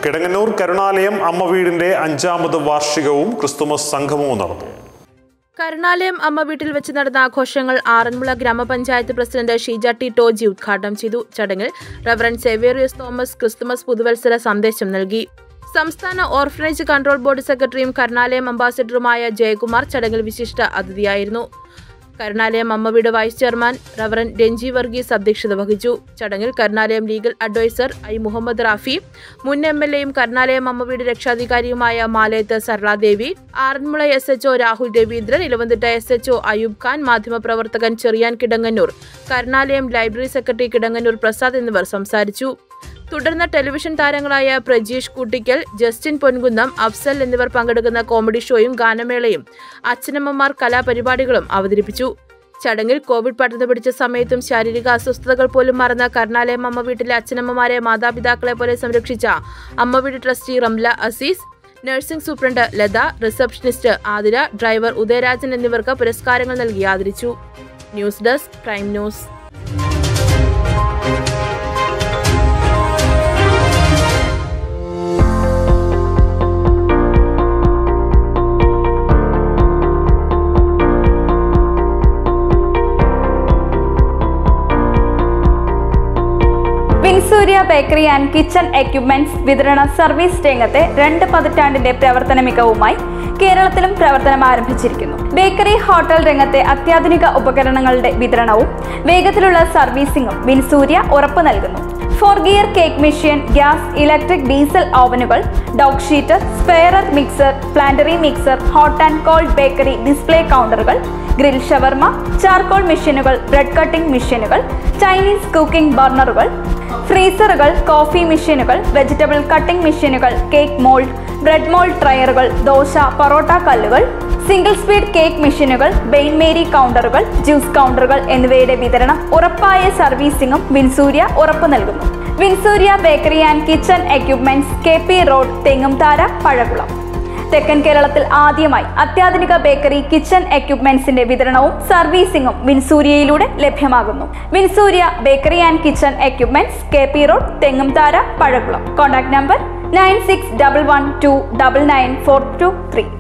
കിടങ്ങന്നൂർ കരുണാലയം അമ്മ വീടിന്റെ അഞ്ചാമത് വാർഷികവും ക്രിസ്തുമസ് സംഗമവും നടന്നു കരുണാലയം അമ്മ വീട്ടിൽ വെച്ച് നടന്ന ആഘോഷങ്ങൾ ആറന്മുള ഗ്രാമപഞ്ചായത്ത് പ്രസിഡന്റ് ഷീജ ടി ടോജി ഉദ്ഘാടനം ചെയ്തു ചടങ്ങിൽ റവറൻ സേവേറിയസ് തോമസ് ക്രിസ്തുമസ് പുതുവത്സര സന്ദേശം നൽകി സംസ്ഥാന ഓർഫനേജ് കൺട്രോൾ ബോർഡ് സെക്രട്ടറിയും കരുണാലയം അംബാസിഡറുമായ ജയകുമാർ ചടങ്ങിൽ വിശിഷ്ട അതിഥിയായിരുന്നു Karunalayam Amma Veedu vice chairman reverend Renji Varghese അധ്യക്ഷത വഹിച്ചു ചടങ്ങിൽ Karunalayam legal adviser I Muhammad Rafi മുൻ എം എൽ എയും കരുണാലയം അമ്മ വീട് രക്ഷാധികാരിയുമായ Malayath Sarladevi Aranmula S HO Rahul Raveendran Elavanthitta S HO Ayub Khan മാധ്യമപ്രവർത്തകൻ ചെറിയാൻ കിടങ്ങന്നൂർ കരുണാലയം ലൈബ്രറി സെക്രട്ടറി കിടങ്ങന്നൂർ പ്രസാദ് എന്നിവർ സംസാരിച്ചു തുടർന്ന് ടെലിവിഷൻ താരങ്ങളായ പ്രജീഷ് കൂട്ടിക്കൽ ജസ്റ്റിൻ പൊൻകുന്നം അഫ്സൽ എന്നിവർ പങ്കെടുക്കുന്ന കോമഡി ഷോയും ഗാനമേളയും അച്ഛനമ്മമാർ കലാപരിപാടികളും അവതരിപ്പിച്ചു ചടങ്ങിൽ കോവിഡ് പടർന്നു പിടിച്ച സമയത്തും ശാരീരിക അസ്വസ്ഥതകൾ പോലും മറന്ന കർണാലയം അമ്മ വീട്ടിലെ അച്ഛനമ്മമാരെ മാതാപിതാക്കളെ പോലെ സംരക്ഷിച്ച അമ്മ വീട് trustee Ramla Azeez nursing superintendent Latha receptionist Athira driver Udayarajan എന്നിവർക്ക് പുരസ്കാരങ്ങൾ നൽകി ആദരിച്ചു news desk prime news Winsurya bakery and kitchen equipments വിതരണ സർവീസ് രംഗത്തെ രണ്ട് പതിറ്റാണ്ടിന്റെ പ്രവർത്തന മികവുമായി കേരളത്തിലും പ്രവർത്തനം ആരംഭിച്ചിരിക്കുന്നു ബേക്കറി ഹോട്ടൽ രംഗത്തെ അത്യാധുനിക ഉപകരണങ്ങളുടെ വിതരണവും വേഗത്തിലുള്ള സർവീസിംഗും വിൻസൂര്യ ഉറപ്പു നൽകുന്നു four gear cake machine gas electric diesel ഓവനുകൾ dough sheeter spiral mixer planetary mixer hot and cold bakery display കൗണ്ടറുകൾ ഗ്രിൽ ഷവർമ ചാർക്കോൾ മെഷീനുകൾ ബ്രെഡ് കട്ടിംഗ് മെഷീനുകൾ ചൈനീസ് കുക്കിംഗ് ബർണറുകൾ ഫ്രീസറുകൾ കോഫി മെഷീനുകൾ വെജിറ്റബിൾ കട്ടിംഗ് മെഷീനുകൾ കേക്ക് മോൾഡ് ബ്രെഡ് മോൾഡ് ട്രയറുകൾ ദോശ പൊറോട്ട കല്ലുകൾ സിംഗിൾ സ്പീഡ് കേക്ക് മെഷീനുകൾ ബെയിൻ മേരി കൗണ്ടറുകൾ ജ്യൂസ് കൗണ്ടറുകൾ എന്നിവയുടെ വിതരണം ഉറപ്പായ സർവീസിംഗും വിൻസൂര്യ ഉറപ്പു നൽകുന്നു Winsurya bakery and kitchen equipments K P road Thengumthara Pazhakulam തെക്കൻ കേരളത്തിൽ ആദ്യമായി അത്യാധുനിക ബേക്കറി കിച്ചൺ എക്യുപ്മെന്റ്സിന്റെ വിതരണവും സർവീസിംഗും വിൻസൂര്യയിലൂടെ ലഭ്യമാകുന്നു Winsurya bakery and kitchen equipments K P road Thengumthara Pazhakulam contact number nine six double one two double nine four two three